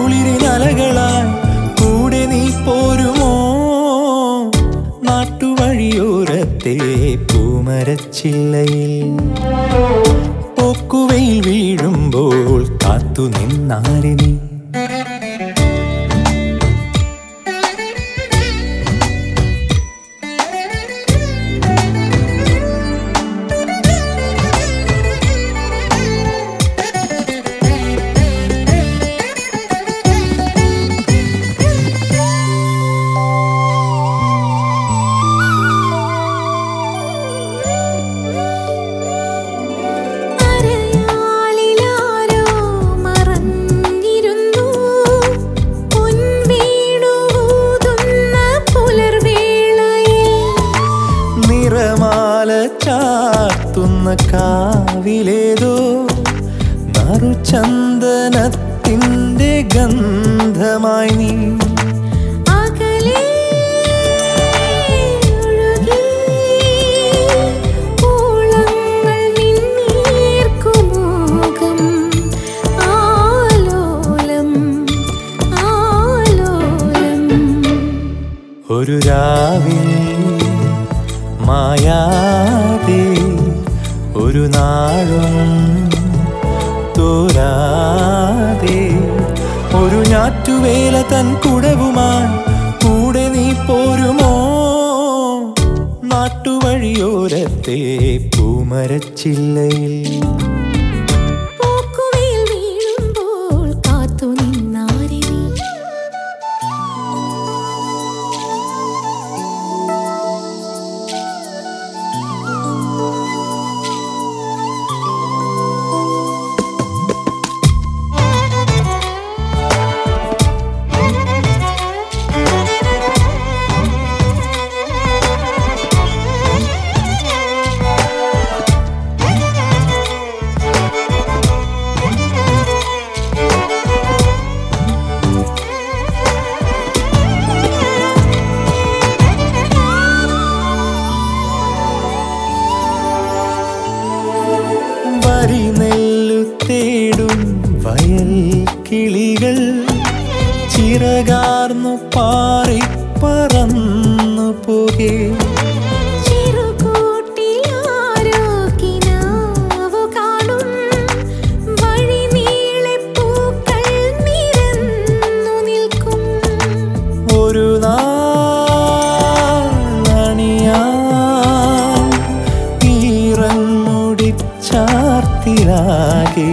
വാതിരക്കുളിരിനലകളായി കൂടെ നീ പോരുമോ നാട്ടുവഴിയോരത്തെ പൂമരച്ചില്ലയിൽ പോക്കുവയിൽ വീഴുമ്പോൾ കാത്തു നിന്നാരെ നീ അരയാലിലാരോ മറഞ്ഞിരുന്നു പൊൻവീണൂതുന്ന പുലർവേളയിൽ നിറമാല ചാർത്തുന്ന കാവിലേതോ നറുചന്ദനത്തിൻ്റെ ഗന്ധമായി നീ അകലെ ഒഴുകി ഓളങ്ങൾ നിന്നീർക്കുമോകം ആലോലം ആലോലം ഒരു രാവിൽ മായാതെ ഒരു നാളും തോരാതെ ഒരു ഞാറ്റുവേല തൻ കുടവുമായി കൂടെ നീ പോരുമോ നാട്ടുവഴിയോരത്തെ പൂമരച്ചില്ലയിൽ പോക്കുവെയിൽ വീഴുമ്പോൾ കാത്തു നിന്നാരെ നീ വരി നെല്ലു തേടും വയൽ കിളികൾ ചിറകാർന്നു പാറി പറന്നു പോകേ ചിറുകൂട്ടിലാരോ കിനാവു കാണും വഴിനീളെ പൂക്കൾ നിരന്നു നിൽക്കും ഒരു നാളണിയാൻ ഈറങ്ങുടിച്ചാർത്തിലാകെ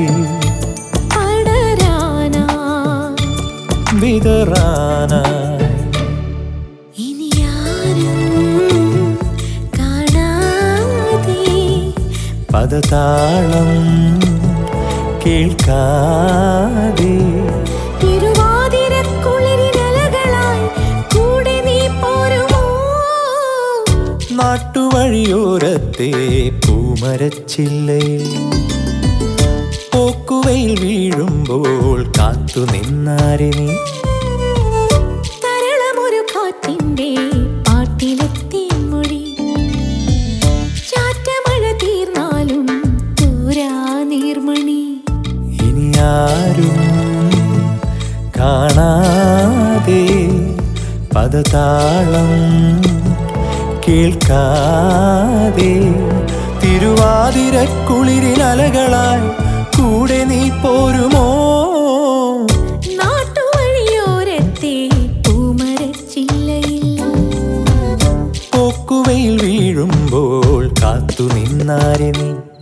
പടരാനാ വിതറാനായി ഇനിയാരും കാണാതെ പദതാളം കേൾക്കാതെ തിരുവാതിരക്കുളിരിനലകളായി കൂടെ നീ പോരുമോ നാട്ടുവഴിയോരത്തെ പൂമരച്ചില്ലയിൽ പോക്കുവയിൽ വീഴുമ്പോൾ കാത്തു നിന്നാരെ നീ തരളമൊരു കാറ്റിന്റെ പാട്ടിലെത്തി മൊഴി ചാറ്റമഴ തീർന്നാലും തൂരാ നീർമണി ഇനി ആരും കാണാതെ പദതാളം കേൾക്കാതെ തിരുവാതിരക്കുളിരിനലകളായി കൂടെ നീ പോരുമോ നാട്ടുവഴിയോരത്തെ പൂമരച്ചില്ലയിൽ പോക്കുവയിൽ വീഴുമ്പോൾ കാത്തു നിന്നാരെ നീ